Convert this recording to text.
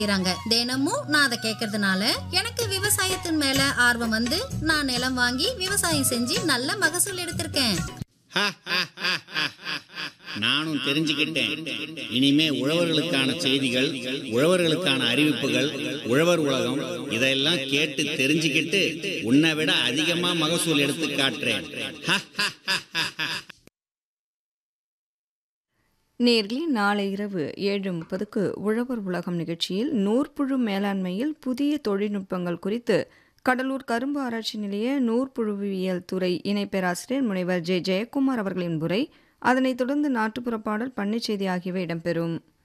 செய்றாங்க தினமும் நான் அதை கேட்கறதுனால எனக்கு விவசாயத்தின் மேல ஆர்வம் வந்து நான் நிலம் வாங்கி விவசாயம் செஞ்சு நல்ல மகசூல் எடுத்திருக்கேன் நானும் தெரிஞ்சுக்கிட்டேன் இனிமே உழவர்களுக்கான செய்திகள் உழவர்களுக்கான அறிவிப்புகள் உழவர் உலகம் இதெல்லாம் கேட்டு தெரிஞ்சுக்கிட்டு உன்னை விட அதிகமா மகசூல் எடுத்து காட்டுறேன் நேர்களே நாளை இரவு ஏழு முப்பதுக்கு உழவர் உலகம் நிகழ்ச்சியில் நூற்புழு மேலாண்மையில் புதிய தொழில்நுட்பங்கள் குறித்து கடலூர் கரும்பு ஆராய்ச்சி நிலைய நூற்புழுவியல் துறை இணை பேராசிரியர் முனைவர் ஜெ ஜெயக்குமார் அவர்களின் உரை அதனைத் தொடர்ந்து நாட்டுப்புற பாடல் பண்ணைச் செய்தி ஆகியவை இடம்பெறும்